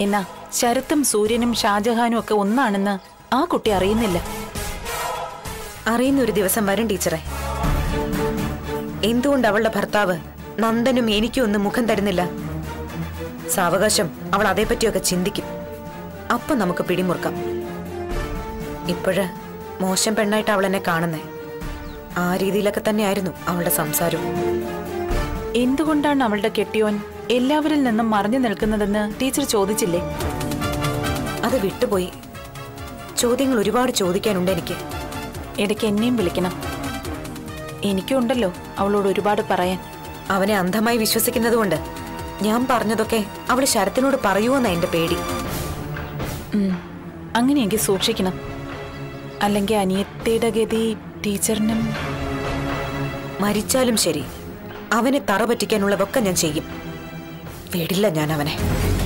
എന്നാ ശരത്തും സൂര്യനും ഷാജഹാനും ഒക്കെ ഒന്നാണെന്ന് ആ കുട്ടി അറിയുന്നില്ല അറിയുന്ന ഒരു ദിവസം വരും ടീച്ചറെ എന്തുകൊണ്ട് അവളുടെ ഭർത്താവ് നന്ദനും എനിക്കും ഒന്നും മുഖം തരുന്നില്ല സാവകാശം അവൾ അതേപ്പറ്റിയൊക്കെ ചിന്തിക്കും അപ്പൊ നമുക്ക് പിടിമുറുക്കാം ഇപ്പോഴ് മോശം പെണ്ണായിട്ട് അവൾ എന്നെ കാണുന്നേ ആ രീതിയിലൊക്കെ തന്നെയായിരുന്നു അവളുടെ സംസാരവും എന്തുകൊണ്ടാണ് അവളുടെ കെട്ടിയോൻ എല്ലാവരിൽ നിന്നും മറഞ്ഞു നിൽക്കുന്നതെന്ന് ടീച്ചർ ചോദിച്ചില്ലേ അത് വിട്ടുപോയി ചോദ്യങ്ങൾ ഒരുപാട് ചോദിക്കാനുണ്ട് എനിക്ക് ഇടയ്ക്ക് എന്നെയും വിളിക്കണം എനിക്കുണ്ടല്ലോ അവളോട് ഒരുപാട് പറയാൻ അവനെ അന്ധമായി വിശ്വസിക്കുന്നതുകൊണ്ട് ഞാൻ പറഞ്ഞതൊക്കെ അവൾ ശരത്തിനോട് പറയുമെന്ന എന്റെ പേടി ഉം. അങ്ങനെയെങ്കിൽ സൂക്ഷിക്കണം അല്ലെങ്കിൽ അനിയത്തിയുടെ ഗതി ടീച്ചറിനും മരിച്ചാലും ശരി അവനെ തറ പറ്റിക്കാനുള്ളതൊക്കെ ഞാൻ ചെയ്യും വിടില്ല ഞാൻ അവനെ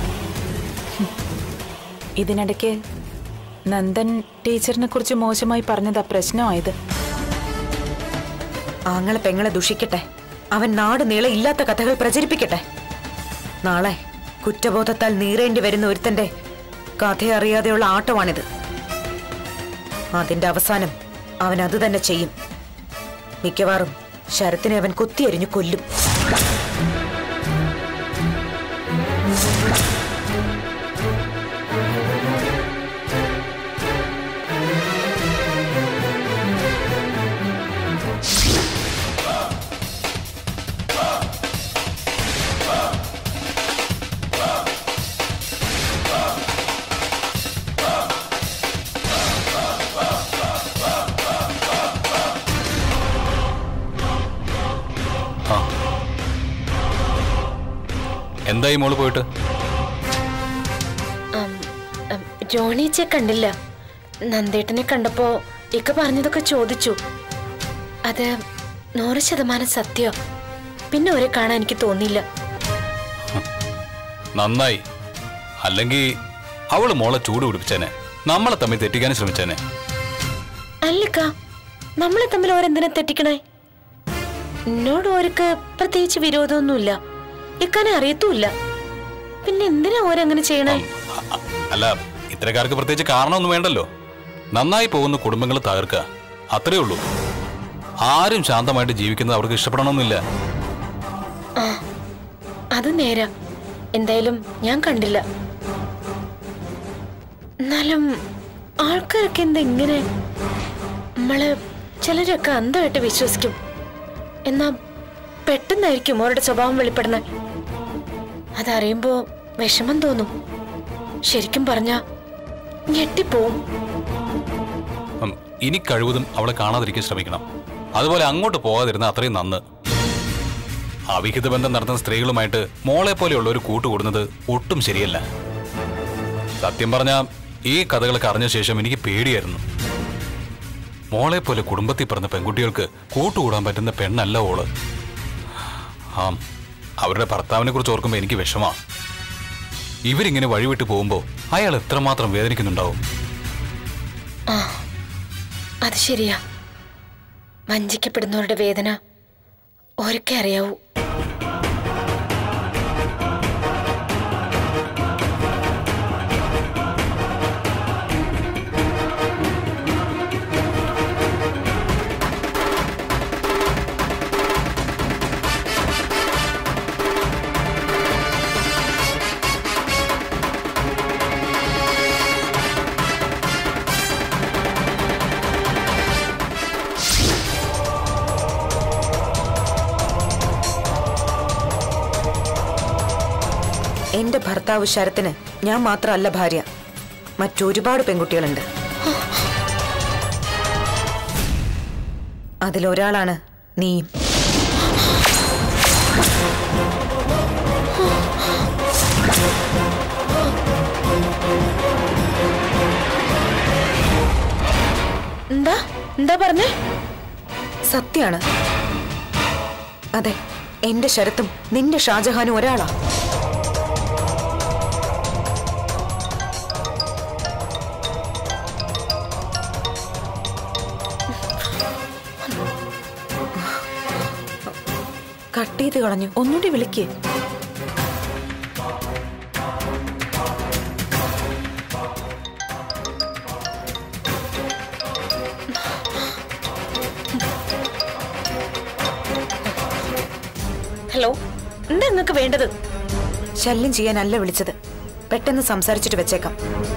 ഇതിനിടയ്ക്ക് നന്ദൻ ടീച്ചറിനെ കുറിച്ച് മോശമായി പറഞ്ഞതാ പ്രശ്നമായത് ആങ്ങളെ പെങ്ങളെ ദുഷിക്കട്ടെ അവൻ നാട് നീളെ ഇല്ലാത്ത കഥകൾ പ്രചരിപ്പിക്കട്ടെ നാളെ കുറ്റബോധത്താൽ നീറേണ്ടി വരുന്ന ഒരുത്തന്റെ കഥയറിയാതെയുള്ള ആട്ടമാണിത് അതിന്റെ അവസാനം അവൻ അത് തന്നെ ചെയ്യും മിക്കവാറും ശരത്തിനെ അവൻ കുത്തിയെറിഞ്ഞു കൊല്ലും എന്തായി മോള് പോയിട്ട് ഉം, ഉം, ജോണിച്ചെ കണ്ടില്ല നന്ദേട്ടനെ കണ്ടപ്പോ ഇക്ക പറഞ്ഞതൊക്കെ ചോദിച്ചു അത് നൂറ് ശതമാനം സത്യം പിന്നെ ഒരെ കാണാൻ എനിക്ക് തോന്നിയില്ല നന്നായി അല്ലെങ്കിൽ അവള് മോളെ ചൂട് പിടിപ്പിച്ചേനെ നമ്മളെ തമ്മിൽ തെറ്റിക്കാൻ ശ്രമിച്ചേനെ അല്ലക്ക നമ്മളെ തമ്മിൽ ഓരെന്തിനാ തെറ്റിക്കണേ എന്നോട് ഓർക്ക് പ്രത്യേകിച്ച് വിരോധമൊന്നുമില്ല ഇക്കാനെ അറിയത്തുമില്ല പിന്നെ എന്തിനാ ഓരങ്ങനെ ചെയ്യണേ അ- അ- അല്ല ഇത്തരക്കാർക്ക് പ്രത്യേകിച്ച് കാരണമൊന്നും വേണ്ടല്ലോ നന്നായി പോകുന്ന കുടുംബങ്ങൾ തകർക്കുക അത്രേ ഉള്ളൂ ആരും ശാന്തമായിട്ട് ജീവിക്കുന്നത് അവർക്ക് ഇഷ്ടപ്പെടണമെന്നില്ല അത് നേരാ എന്തായാലും ഞാൻ കണ്ടില്ല എന്നാലും ആൾക്കാരൊക്കെ എന്താ ഇങ്ങനെ നമ്മള് ചിലരൊക്കെ അന്ധമായിട്ട് വിശ്വസിക്കും എന്നാ പെട്ടെന്നായിരിക്കും അവരുടെ സ്വഭാവം വെളിപ്പെടുന്നത് അതറിയുമ്പോ വിഷമം തോന്നും ശരിക്കും പറഞ്ഞ ഞെട്ടിപ്പോവും ഉം, ഇനി കഴിവതും അവളെ കാണാതിരിക്കാൻ ശ്രമിക്കണം അതുപോലെ അങ്ങോട്ട് പോകാതിരുന്ന അത്രയും നന്ന് അവിഹിത ബന്ധം നടത്തുന്ന സ്ത്രീകളുമായിട്ട് മോളെ പോലെയുള്ള ഒരു കൂട്ടുകൂടുന്നത് ഒട്ടും ശരിയല്ല സത്യം പറഞ്ഞ ഈ കഥകളൊക്കെ അറിഞ്ഞ ശേഷം എനിക്ക് പേടിയായിരുന്നു മോളെ പോലെ കുടുംബത്തിൽ പിറന്ന പെൺകുട്ടികൾക്ക് കൂട്ടുകൂടാൻ പറ്റുന്ന പെണ്ണല്ല ഓള് ആ അവരുടെ ഭർത്താവിനെ കുറിച്ച് ഓർക്കുമ്പോൾ എനിക്ക് വിഷമാണ് ഇവരിങ്ങനെ വഴിവിട്ട് പോകുമ്പോൾ അയാൾ എത്രമാത്രം വേദനിക്കുന്നുണ്ടാവും അത് ശരിയാ വഞ്ചിക്കപ്പെടുന്നവരുടെ വേദന ഓരൊക്കെ അറിയാവൂ എന്റെ ഭർത്താവ് ശരത്തിന് ഞാൻ മാത്രമല്ല ഭാര്യ മറ്റൊരുപാട് പെൺകുട്ടികളുണ്ട് അതിലൊരാളാണ് നീയും എന്താ എന്താ പറഞ്ഞേ സത്യാണ് അതെ എന്റെ ശരത്തും നിന്റെ ഷാജഹാനും ഒരാളാ കട്ട് ചെയ്ത് കളഞ്ഞു ഒന്നുകൂടി വിളിക്ക് ഹലോ എന്താ നിങ്ങൾക്ക് വേണ്ടത് ശല്യം ചെയ്യാനല്ല വിളിച്ചത് പെട്ടെന്ന് സംസാരിച്ചിട്ട് വെച്ചേക്കാം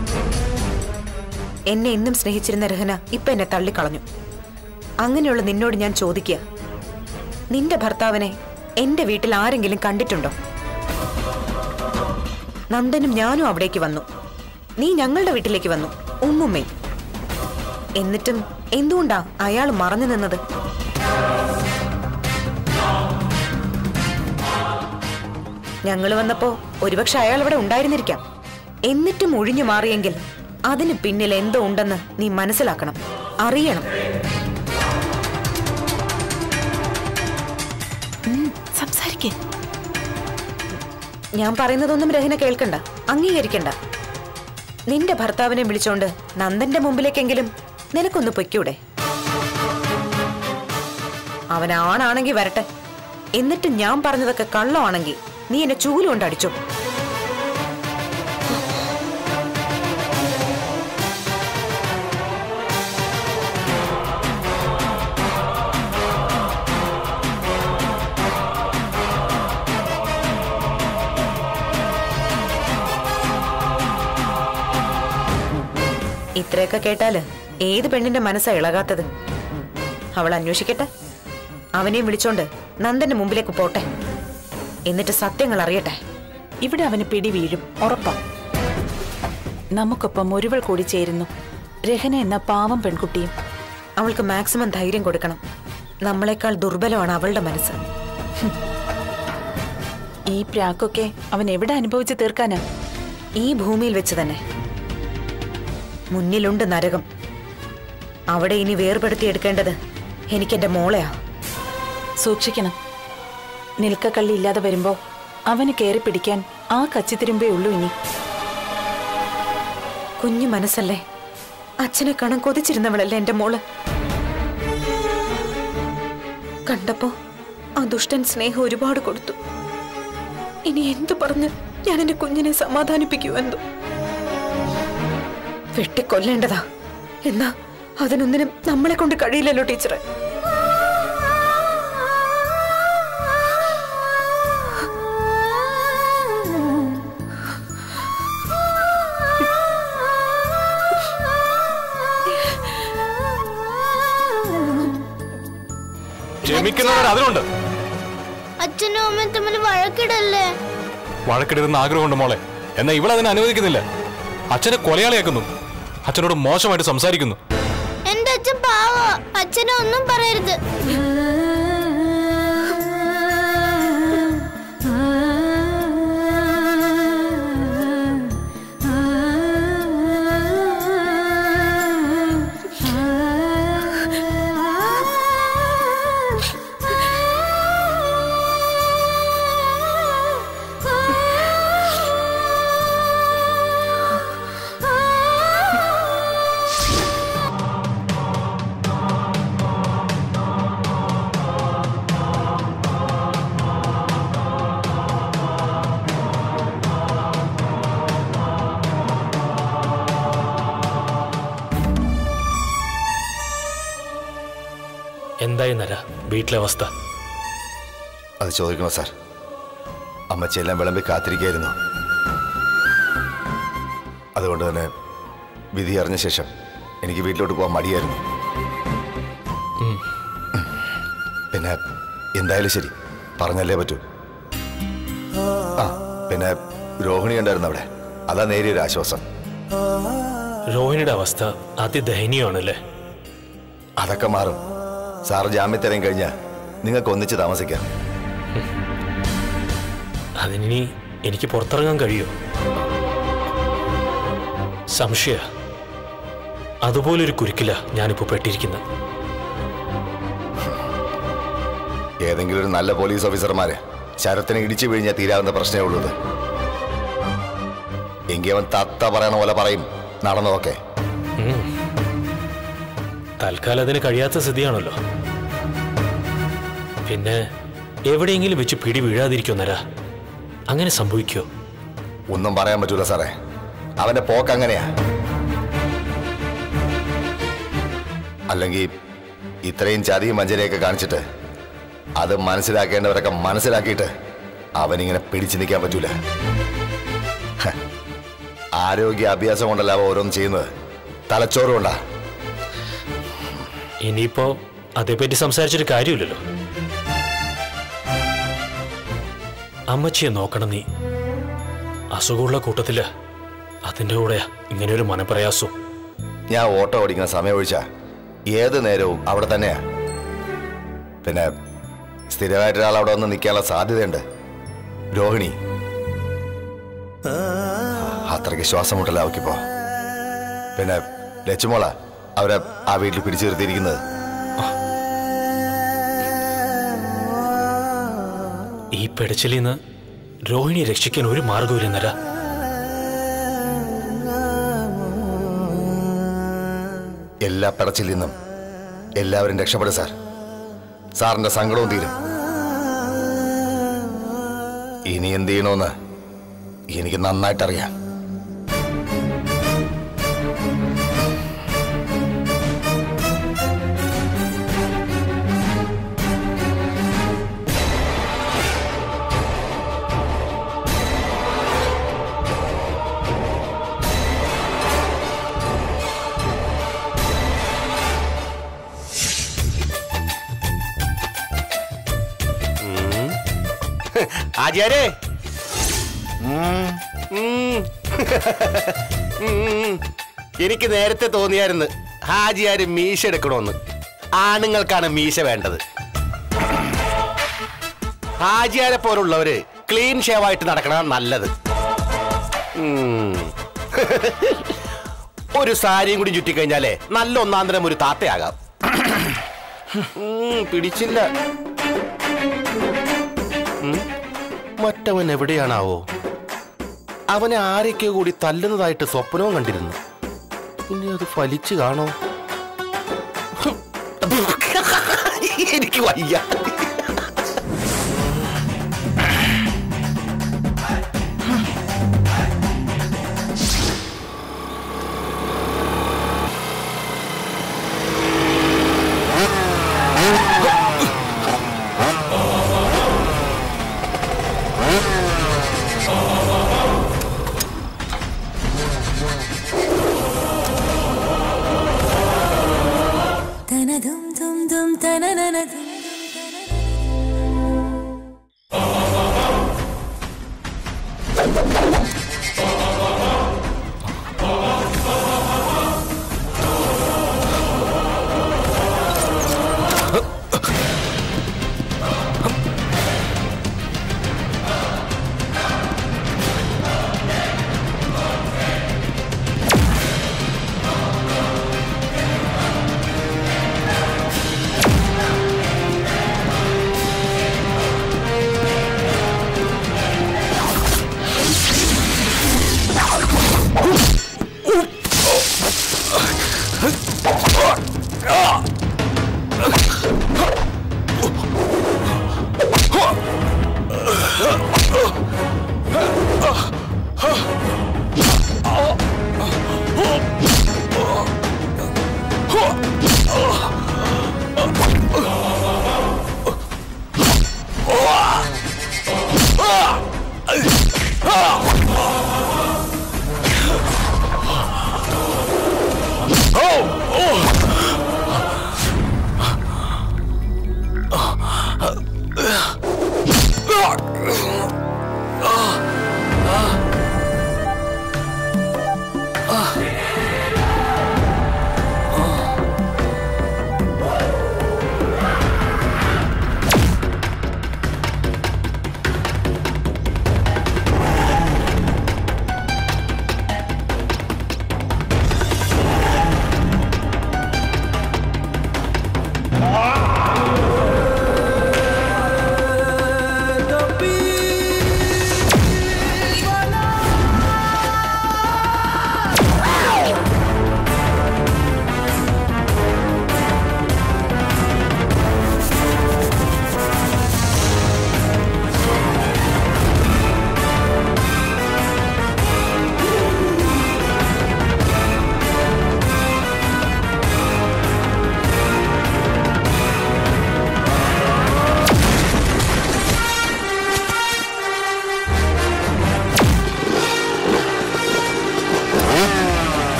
എന്നെ എന്നും സ്നേഹിച്ചിരുന്ന രഹന ഇപ്പൊ എന്നെ തള്ളിക്കളഞ്ഞു അങ്ങനെയുള്ള നിന്നോട് ഞാൻ ചോദിക്കുക നിന്റെ ഭർത്താവിനെ എന്റെ വീട്ടിൽ ആരെങ്കിലും കണ്ടിട്ടുണ്ടോ നന്ദനും ഞാനും അവിടേക്ക് വന്നു നീ ഞങ്ങളുടെ വീട്ടിലേക്ക് വന്നു ഉമ്മുമ്മേ എന്നിട്ടും എന്തുകൊണ്ടാ അയാൾ മറഞ്ഞു നിന്നത് ഞങ്ങൾ വന്നപ്പോ ഒരുപക്ഷെ അയാൾ ഇവിടെ ഉണ്ടായിരുന്നിരിക്കാം എന്നിട്ടും ഒഴിഞ്ഞു മാറിയെങ്കിൽ അതിന് പിന്നിൽ എന്തോ ഉണ്ടെന്ന് നീ മനസ്സിലാക്കണം അറിയണം സംസാരിക്കേ ഞാൻ പറയുന്നതൊന്നും രഹന കേൾക്കണ്ട അംഗീകരിക്കണ്ട നിന്റെ ഭർത്താവിനെ വിളിച്ചോണ്ട് നന്ദന്റെ മുമ്പിലേക്കെങ്കിലും നിനക്കൊന്ന് പൊയ്ക്കൂടെ അവൻ ആണാണെങ്കി വരട്ടെ എന്നിട്ട് ഞാൻ പറഞ്ഞതൊക്കെ കള്ളമാണെങ്കിൽ നീ എന്നെ ചൂലുകൊണ്ട് അടിച്ചു ഇത്രയൊക്കെ കേട്ടാല് ഏത് പെണ്ണിന്റെ മനസ്സാ ഇളകാത്തത് അവൾ അന്വേഷിക്കട്ടെ അവനെയും വിളിച്ചോണ്ട് നന്ദന്റെ മുമ്പിലേക്ക് പോട്ടെ എന്നിട്ട് സത്യങ്ങൾ അറിയട്ടെ ഇവിടെ അവന് പിടി വീഴും ഉറപ്പാ നമുക്കൊപ്പം ഒരുവൾ കൂടി ചേരുന്നു രഹന എന്ന പാവം പെൺകുട്ടിയും അവൾക്ക് മാക്സിമം ധൈര്യം കൊടുക്കണം നമ്മളെക്കാൾ ദുർബലമാണ് അവളുടെ മനസ്സ് ഈ പ്രാക്കൊക്കെ അവൻ എവിടെ അനുഭവിച്ച് തീർക്കാനാ ഈ ഭൂമിയിൽ വെച്ച് തന്നെ മുന്നിലുണ്ട് നരകം അവിടെ ഇനി വേർപെടുത്തിയെടുക്കേണ്ടത് എനിക്കെന്റെ മോളെയാ സൂക്ഷിക്കണം നിൽക്കക്കള്ളി ഇല്ലാതെ വരുമ്പോ അവന് കയറി പിടിക്കാൻ ആ കച്ചിത്തിരുമ്പേ ഉള്ളൂ ഇനി കുഞ്ഞു മനസ്സല്ലേ അച്ഛനെ കാണാൻ കൊതിച്ചിരുന്നവളല്ലേ എന്റെ മോള് കണ്ടപ്പോ ആ ദുഷ്ടൻ സ്നേഹം ഒരുപാട് കൊടുത്തു ഇനി എന്തു പറഞ്ഞ് ഞാൻ എന്റെ കുഞ്ഞിനെ സമാധാനിപ്പിക്കുമെന്തോ വെട്ടിക്കൊല്ലേണ്ടതാ എന്നാ അതിനൊന്നിനും നമ്മളെ കൊണ്ട് കഴിയില്ലല്ലോ ടീച്ചറെ ക്ഷമിക്കുന്നവർ അതിലുണ്ട് അച്ഛനും അമ്മയും തമ്മിൽ വഴക്കിടല്ലേ വഴക്കിടരുന്ന ആഗ്രഹമുണ്ട് മോളെ എന്നാൽ ഇവളതിനെ അനുവദിക്കുന്നില്ല അച്ഛനെ കൊലയാളിയാക്കുന്നു അച്ഛനോട് മോശമായിട്ട് സംസാരിക്കുന്നു എന്റെ അച്ഛൻ പാവ അച്ഛനെ ഒന്നും പറയരുത് എന്തായി നര വീട്ടിലെ അവസ്ഥ അത് ചോദിക്കണോ സാർ അമ്മച്ചെല്ലാം വിളമ്പി കാത്തിരിക്കായിരുന്നു അതുകൊണ്ട് തന്നെ വിധി അറിഞ്ഞ ശേഷം എനിക്ക് വീട്ടിലോട്ട് പോകാൻ മടിയായിരുന്നു പിന്നെ എന്തായാലും ശരി പറഞ്ഞല്ലേ പറ്റൂ ആ പിന്നെ രോഹിണി ഉണ്ടായിരുന്നു അവിടെ അതാ നേരിയൊരു ആശ്വാസം രോഹിണിയുടെ അവസ്ഥ അതിദയനീയമാണല്ലേ അതൊക്കെ മാറും സാറ് ജാമ്യത്തിറങ്ങി കഴിഞ്ഞാൽ നിങ്ങൾക്ക് ഒന്നിച്ച് താമസിക്കാം അതിനി എനിക്ക് പുറത്തിറങ്ങാൻ കഴിയോ സംശയ അതുപോലൊരു കുരുക്കില ഞാനിപ്പോ പെട്ടിരിക്കുന്നത് ഏതെങ്കിലും ഒരു നല്ല പോലീസ് ഓഫീസർമാര് ശരത്തിനെ ഇടിച്ചു വീഴിഞ്ഞാൽ തീരാവുന്ന പ്രശ്നമേ ഉള്ളത് എങ്കിൽ അവൻ തത്ത പറയണ പോലെ പറയും നടന്നതൊക്കെ തൽക്കാലം അതിന് കഴിയാത്ത സ്ഥിതിയാണല്ലോ പിന്നെ എവിടെയെങ്കിലും വെച്ച് പിടി വീഴാതിരിക്കോ നര അങ്ങനെ സംഭവിക്കോ ഒന്നും പറയാൻ പറ്റൂല സാറേ അവന്റെ പോക്ക് അങ്ങനെയാ അല്ലെങ്കിൽ ഇത്രയും ചതിയും വഞ്ചനയൊക്കെ കാണിച്ചിട്ട് അത് മനസ്സിലാക്കേണ്ടവരൊക്കെ മനസ്സിലാക്കിയിട്ട് അവനിങ്ങനെ പിടിച്ചു നിൽക്കാൻ പറ്റൂല ഹ. ആരോഗ്യ അഭ്യാസം കൊണ്ടല്ല അവ ഓരോന്ന് ചെയ്യുന്നത് തലച്ചോറ് കൊണ്ടാ ഇനിയിപ്പോ അതേപ്പറ്റി സംസാരിച്ചിട്ട് കാര്യമില്ലല്ലോ അമ്മച്ചിയെ നോക്കണം നീ അസുഖമുള്ള കൂട്ടത്തില് അതിന്റെ കൂടെയാ ഇങ്ങനെ ഒരു മനപ്രയാസവും ഞാൻ ഓട്ടോ ഓടിക്കുന്ന സമയം ഒഴിച്ചാ ഏത് നേരവും അവിടെ തന്നെയാ പിന്നെ സ്ഥിരമായിട്ട് ഒരാൾ അവിടെ വന്ന് നിൽക്കാനുള്ള സാധ്യതയുണ്ട് രോഹിണി അത്രയ്ക്ക് ശ്വാസം മുട്ടല അവക്കിപ്പോ പിന്നെ ലച്ചുമോള അവരെ ആ വീട്ടിൽ പിടിച്ചു നിർത്തിയിരിക്കുന്നത് ഈ പെടച്ചിലിന്ന് രോഹിണിയെ രക്ഷിക്കാൻ ഒരു മാർഗവും നര എല്ലാ പിടച്ചിൽ നിന്നും എല്ലാവരും രക്ഷപ്പെടും സാർ സാറിന്റെ സങ്കടവും തീരും ഇനി എന്ത് ചെയ്യണമെന്ന് എനിക്ക് നന്നായിട്ടറിയാം ആചാരേ എനിക്ക് നേരത്തെ തോന്നിയായിരുന്നു ഹാജിയാര് മീശ എടുക്കണമെന്ന് ആണുങ്ങൾക്കാണ് മീശ വേണ്ടത് ഹാജിയാരെ പോലുള്ളവര് ക്ലീൻ ഷേവായിട്ട് നടക്കണം നല്ലത് ഉം. ഒരു സാരിയും കൂടി ചുറ്റിക്കഴിഞ്ഞാലേ നല്ല ഒന്നാന്തരം ഒരു താത്തയാകാം ഉം, പിടിച്ചില്ല മറ്റവൻ എവിടെയാണാവോ അവനെ ആരൊക്കെ കൂടി തല്ലുന്നതായിട്ട് സ്വപ്നവും കണ്ടിരുന്നു ഇനി അത് ഫലിച്ചു കാണോ എനിക്ക് വയ്യ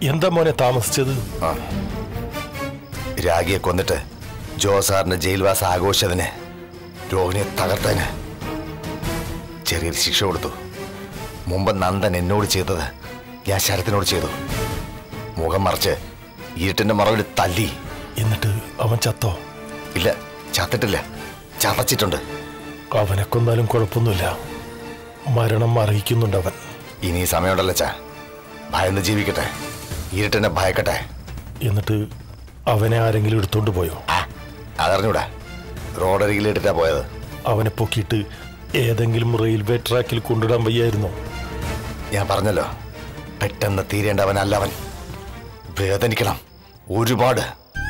എന്താ മോനെ താമസിച്ചത് ആ രാഗിയെ കൊന്നിട്ട് ജോ സാറിന്റെ ജയിൽവാസ ആഘോഷത്തിന് രോഹിണിയെ തകർത്തതിന് ചെറിയൊരു ശിക്ഷ കൊടുത്തു മുമ്പ് നന്ദൻ എന്നോട് ചെയ്തത് ഞാൻ ശരത്തിനോട് ചെയ്തു മുഖം മറച്ച് ഇരുട്ടിന്റെ മറവിൽ തല്ലി എന്നിട്ട് അവൻ ചത്തോ ഇല്ല ചത്തിട്ടില്ല ചതച്ചിട്ടുണ്ട് അവനെ കൊന്നാലും കുഴപ്പമൊന്നുമില്ല മരണം അറിയിക്കുന്നുണ്ട് അവൻ ഇനി സമയമുണ്ടല്ലോ ചാ ഭയന്ന് ജീവിക്കട്ടെ ഇരുട്ടിനെ ഭയക്കട്ടെ എന്നിട്ട് അവനെ ആരെങ്കിലും എടുത്തോണ്ട് പോയോ ആ അതറിഞ്ഞൂടാ റോഡരികിലിട്ടിട്ടാ പോയത് അവനെ പൊക്കിയിട്ട് ഏതെങ്കിലും റെയിൽവേ ട്രാക്കിൽ കൊണ്ടിടാൻ വയ്യായിരുന്നോ ഞാൻ പറഞ്ഞല്ലോ പെട്ടെന്ന് തീരേണ്ടവനല്ല അവൻ വേദനിക്കണം ഒരുപാട്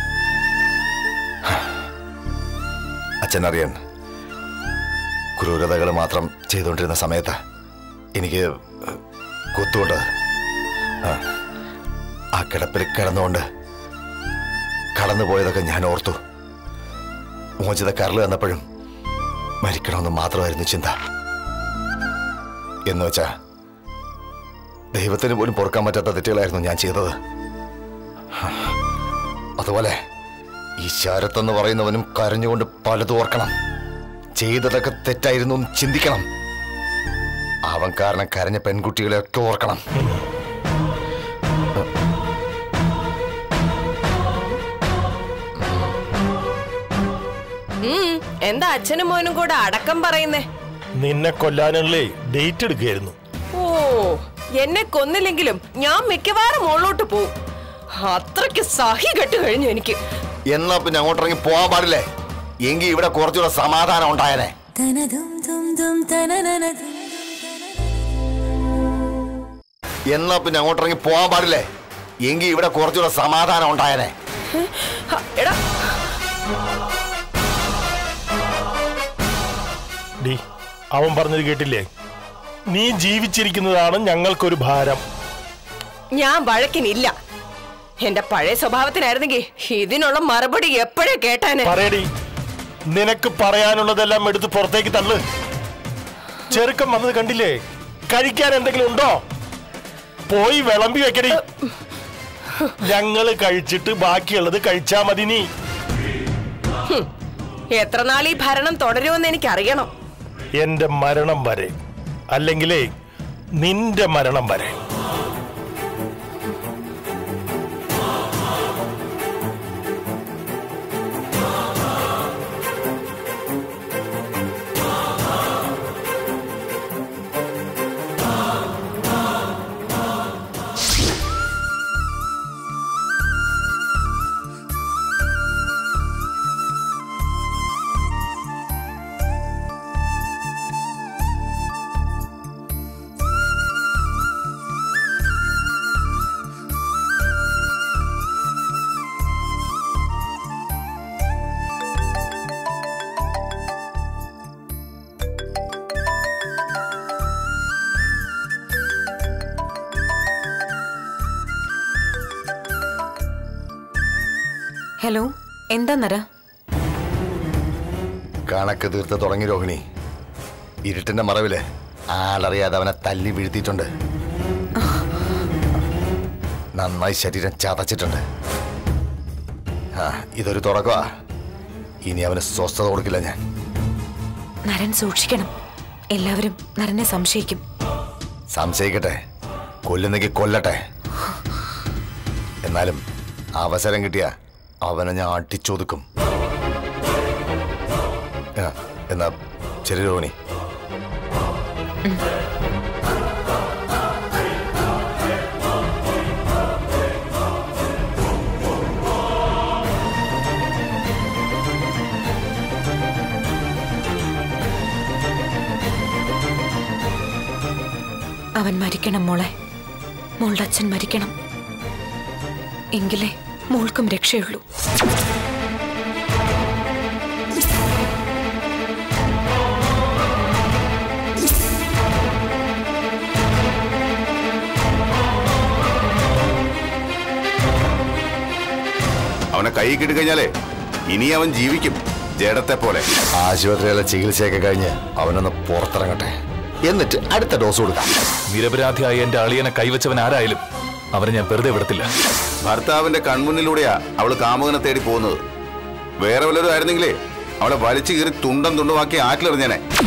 അച്ഛനറിയാൻ ക്രൂരതകൾ മാത്രം ചെയ്തുകൊണ്ടിരുന്ന സമയത്ത് എനിക്ക് കുത്തുകൊണ്ടത് ആ, ആ കിടപ്പിൽ കിടന്നുകൊണ്ട് കടന്നുപോയതൊക്കെ ഞാൻ ഓർത്തു മോചിതക്കാരിൽ വന്നപ്പോഴും മരിക്കണമെന്ന് മാത്രമായിരുന്നു ചിന്ത എന്ന് വെച്ചാ ദൈവത്തിന് പോലും പൊറുക്കാൻ പറ്റാത്ത തെറ്റുകളായിരുന്നു ഞാൻ ചെയ്തത് അതുപോലെ ഈ ശരത്തെന്ന് പറയുന്നവനും കരഞ്ഞുകൊണ്ട് പലതും ഓർക്കണം ചെയ്തതൊക്കെ തെറ്റായിരുന്നു എന്ന് ചിന്തിക്കണം അവൻ കാരണം കരഞ്ഞ പെൺകുട്ടികളെ ഒക്കെ ഓർക്കണം ഉം, എന്താ അച്ഛനും മോനും കൂടെ അടക്കം പറയുന്നേ നിന്നെ കൊല്ലാനുള്ളേ ഡേറ്റ് എടുക്കുകയായിരുന്നു ഓ എന്നെ കൊന്നില്ലെങ്കിലും ഞാൻ മിക്കവാറും മുകളിലോട്ട് പോവും അത്രയ്ക്ക് സഹി കെട്ട് കഴിഞ്ഞു എനിക്ക് എന്നാ പിന്നെ അങ്ങോട്ടിറങ്ങി പോകാൻ പാടില്ലേ എങ്കിൽ ഇവിടെ കുറച്ചുകൂടെ സമാധാനം ഉണ്ടായനെ എന്നാ പിന്നെ അങ്ങോട്ടിറങ്ങി പോകാൻ പാടില്ലേ എങ്കിൽ ഇവിടെ കുറച്ചുകൂടെ സമാധാനം ഉണ്ടായനെ ഹ, എടാ ഡി അവൻ പറഞ്ഞത് കേട്ടില്ലേ നീ ജീവിച്ചിരിക്കുന്നതാണ് ഞങ്ങൾക്കൊരു ഭാരം ഞാൻ വഴക്കിനില്ല എന്റെ പഴയ സ്വഭാവത്തിനായിരുന്നെങ്കിൽ ഇതിനുള്ള മറുപടി എപ്പോഴേ കേട്ടാനെ പറയടി നിനക്ക് പറയാനുള്ളതെല്ലാം എടുത്ത് പുറത്തേക്ക് തള്ളു ചെറുക്കം വന്നത് കണ്ടില്ലേ കഴിക്കാൻ എന്തെങ്കിലും ഉണ്ടോ പോയി വിളമ്പി വെക്കടി ഞങ്ങള് കഴിച്ചിട്ട് ബാക്കിയുള്ളത് കഴിച്ചാ മതി നീ എത്ര നാൾ ഈ ഭരണം തുടരുമെന്ന് എനിക്കറിയണം എന്റെ മരണം വരെ അല്ലെങ്കിലേ നിന്റെ മരണം വരെ ഹലോ എന്താ നര കണക്ക് തീർത്ത് തുടങ്ങി രോഹിണി ഇരുട്ടിന്റെ മറവില് ആളറിയാതെ അവനെ തല്ലി വീഴ്ത്തിയിട്ടുണ്ട് നന്നായി ശരീരം ചതച്ചിട്ടുണ്ട് ആ ഇതൊരു തുടക്കമാ ഇനി അവന് സ്വസ്ഥത കൊടുക്കില്ല ഞാൻ നരൻ സൂക്ഷിക്കണം എല്ലാവരും നരനെ സംശയിക്കും സംശയിക്കട്ടെ കൊല്ലുന്നെങ്കിൽ കൊല്ലട്ടെ എന്നാലും അവസരം കിട്ടിയ അവനെ ഞാൻ അടിച്ചൊതുക്കും ആ, എന്നാ ശരി രോഹിണി അവൻ മരിക്കണം മോളെ മോളുടെ അച്ഛൻ മരിക്കണം എങ്കിലേ മോൾക്കും രക്ഷയുള്ളൂ അവനെ കൈ കിട്ടിക്കഴിഞ്ഞാലേ ഇനി അവൻ ജീവിക്കും ജഡത്തെ പോലെ ആശുപത്രിയിലെ ചികിത്സയൊക്കെ കഴിഞ്ഞ് അവനൊന്ന് പുറത്തിറങ്ങട്ടെ എന്നിട്ട് അടുത്ത ഡോസ് കൊടുക്കാം നിരപരാധിയായ എന്റെ അളിയനെ കൈവച്ചവൻ ആരായാലും അവരെ ഞാൻ വെറുതെ വിടത്തില്ല ഭർത്താവിന്റെ കൺമുന്നിലൂടെയാ അവള് കാമുകനെ തേടി പോകുന്നത് വേറെ വല്ലവരും ആയിരുന്നെങ്കിലേ അവളെ വലിച്ചു കീറി തുണ്ടം തുണ്ടുമാക്കി ആറ്റിലെറിഞ്ഞേനെ